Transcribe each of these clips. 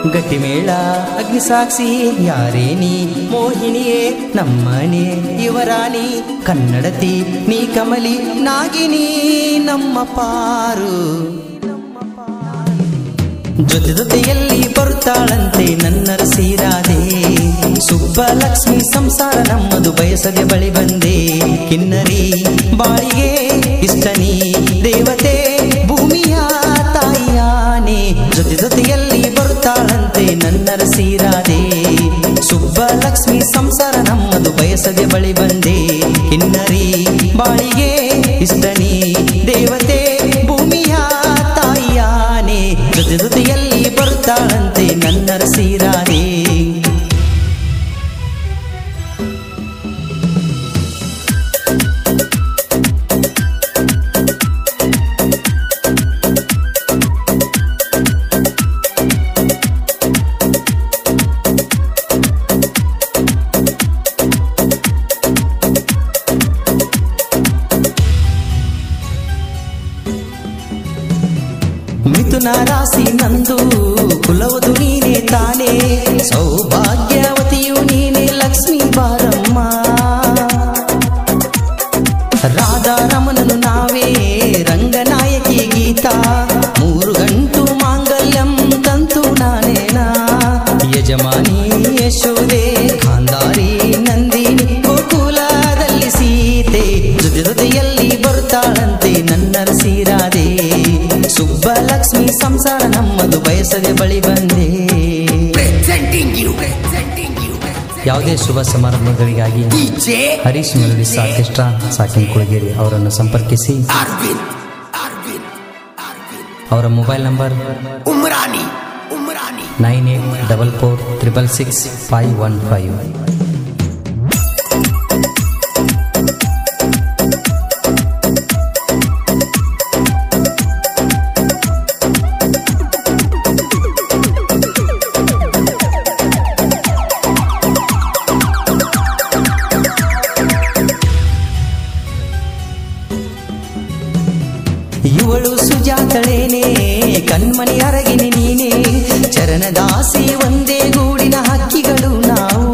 ಗಟ್ಟಿಮೇಳ ಅಗ್ನಿಸಾಕ್ಷಿ ಯಾರೇ ನೀ ಮೋಹಿನಿಯೇ ನಮ್ಮನೆ ಯುವರಾಣಿ ಕನ್ನಡತಿ ನೀ ಕಮಲಿ ನಾಗಿನಿ ನಮ್ಮ ಪಾರು ಜೊತೆ ಜೊತೆಯಲ್ಲಿ ಬರುತ್ತಾಳಂತೆ ನನ್ನರ ಸೀರಾದೆ ಸುಬ್ಬಲಕ್ಷ್ಮಿ ಸಂಸಾರ ನಮ್ಮದು ಬಯಸದೆ ಬಳಿ ಬಂದೆ ಕಿನ್ನರಿ ಬಾಳಿಗೆ ಇಷ್ಟನಿ ದೇವತೆ ಭೂಮಿಯ ತಾಯಿಯಾನೆ ಜೊತೆ ಜೊತೆಯಲ್ಲಿ ಬರುತ್ತಾಳಂತೆ ನನ್ನರ ಸೀರಾದೆ ಸುಬ್ಬಲಕ್ಷ್ಮಿ ಸಂಸಾರ ನಮ್ಮದು ಬಯಸದೆ ಬಳಿ ಬಂದೆ ಕಿನ್ನರಿ ಬಾಳಿಗೆ ಇಷ್ಟನಿ ದೇವತೆ ಭೂಮಿಯ ತಾಯಿಯಾನೆ ಜೊತೆ ಜೊತೆಯಲ್ಲಿ ಬರುತ್ತಾಳಂತೆ ನನ್ನರ ಸೀರಾದೆ ಮಿಥುನ ರಾಶಿ ನಂದು ಕುಲವದು ನೀನೇ ತಾನೇ ಸೌಭಾಗ್ಯವತಿಯು ನೀನೇ ಲಕ್ಷ್ಮೀ ಬಾರಮ್ಮ ರಾಧಾರಮಣನು ನಾವೇ ರಂಗನಾಯಕಿ ಗೀತಾ ಮೂರು ಗಂಟು ಮಾಂಗಲ್ಯಂ ತಂತು ನಾನೇನಾ ಯಜಮಾನಿ ಯಶೋದೆ ಖಾಂದಾರಿ ನಂದಿನಿ ಗೋಕುಲದಲ್ಲಿ ಸೀತೆ ಜೊತೆ ಜೊತೆಯಲ್ಲಿ ಬರುತ್ತಾಳಂತೆ ನನ್ನರ ಸೀರಾದೆ ಸುಬ್ಬಲಕ್ಷ್ಮಿ ಸಂಸಾರ ನಮ್ಮದು ಬಯಸದೆ ಬಳಿ ಬಂದೆ Presenting you, presenting you, ಯಾವುದೇ ಶುಭ ಸಮಾರಂಭಗಳಿಗಾಗಿ DJ ಹರೀಶ್ ಮೆಲೋಡಿಸ್ ಆರ್ಕೆಸ್ಟ್ರಾ ಸಾಕಿನ್ ಕುಳಗೇರಿ ಅವರನ್ನು ಸಂಪರ್ಕಿಸಿ Arvind, Arvind, Arvind, ಅವರ mobile number Umrani, Umrani. Nine eight double four triple six five one five ಇವಳು ಸುಜಾತಳೇನೆ ಕಣ್ಮಣಿ ಅರಗಿನಿ ನೀನೆ ಚರಣದಾಸಿ ಒಂದೇ ಗೂಡಿನ ಹಕ್ಕಿಗಳು ನಾವು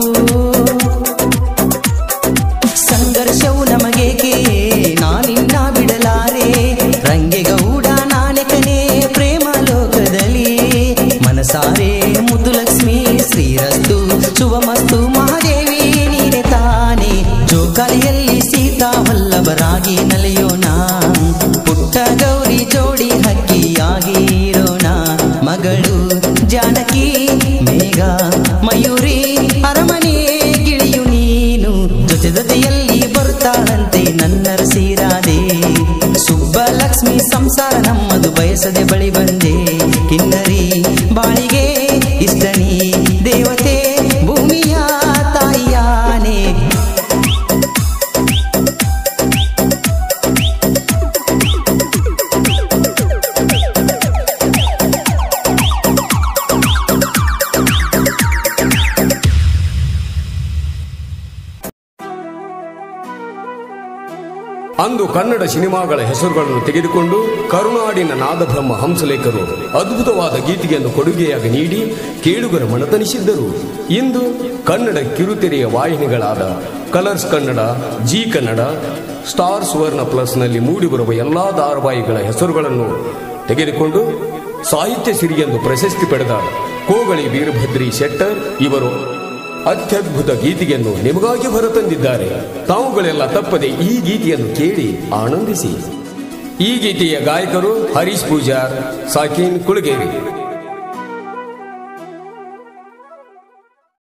ಸಂಘರ್ಷವು ನಮಗೇಕೆ ನಾನಿನ್ನ ಬಿಡಲಾರೆ ರಂಗೆಗೌಡ ನಾನೆಕನೇ ಪ್ರೇಮ ಲೋಕದಲ್ಲಿ ಮನಸಾರೆ ಮುದ್ದು ಲಕ್ಷ್ಮಿ ಶ್ರೀರಸ್ತು ಶುಭಮಸ್ತು ಮಹಾದೇವಿ ನೀನೆ ತಾನೆ ಜೋಕಾಲಿಯಲ್ಲಿ ಸೀತಾ ವಲ್ಲಭರಾಗಿ ನಲಿಯೋಣ ಪುಟ್ಟ ಗೌರಿ ಜೋಡಿ ಹಕ್ಕಿಯಾಗಿರೋಣ ಮಗಳು ಜಾನಕಿ ಮೇಘ ಮಯೂರಿ ಅರಮನೆ ಗಿಳಿಯು ನೀನು ಜೊತೆ ಜೊತೆಯಲ್ಲಿ ಬರುತ್ತಾಳಂತೆ ನನ್ನರ ಸೀರಾದೆ ಸುಬ್ಬಲಕ್ಷ್ಮಿ ಸಂಸಾರ ನಮ್ಮದು ಬಯಸದೆ ಬಳಿ ಬಂದೆ ಕಿನ್ನರಿ ಬಾಳಿಗೆ ಇಷ್ಟನಿ ದೇವತೆ ಭೂಮಿಯ ತಾಯಿಯಾನೆ ಅಂದು ಕನ್ನಡ ಸಿನಿಮಾಗಳ ಹೆಸರುಗಳನ್ನು ತೆಗೆದುಕೊಂಡು ಕರುನಾಡಿನ ನಾದಬ್ರಹ್ಮ ಹಂಸಲೇಖರು ಅದ್ಭುತವಾದ ಗೀತೆಯನ್ನು ಕೊಡುಗೆಯಾಗಿ ನೀಡಿ ಕೇಳುಗರ ಮನತನಿಸಿದ್ದರು ಇಂದು ಕನ್ನಡ ಕಿರುತೆರೆಯ ವಾಹಿನಿಗಳಾದ Colors Kannada Zee Kannada Star Suvarna ಪ್ಲಸ್ನಲ್ಲಿ ಮೂಡಿಬರುವ ಎಲ್ಲಾ ಧಾರಾವಾಹಿಗಳ ಹೆಸರುಗಳನ್ನು ತೆಗೆದುಕೊಂಡು ಸಾಹಿತ್ಯ ಸಿರಿ ಎಂದು ಪ್ರಶಸ್ತಿ ಪಡೆದ ಕೋಗಳಿ ವೀರಭದ್ರಿ ಶೆಟ್ಟರ್ ಇವರು ಅತ್ಯದ್ಭುತ ಗೀತೆಯನ್ನು ನಿಮಗಾಗಿ ಹೊರತಂದಿದ್ದಾರೆ ತಾವುಗಳೆಲ್ಲ ತಪ್ಪದೆ ಈ ಗೀತೆಯನ್ನು ಕೇಳಿ ಆನಂದಿಸಿ ಈ ಗೀತೆಯ ಗಾಯಕರು ಹರೀಶ್ ಪೂಜಾರ್ ಸಾಕಿನ್ ಕುಳಗೇರಿ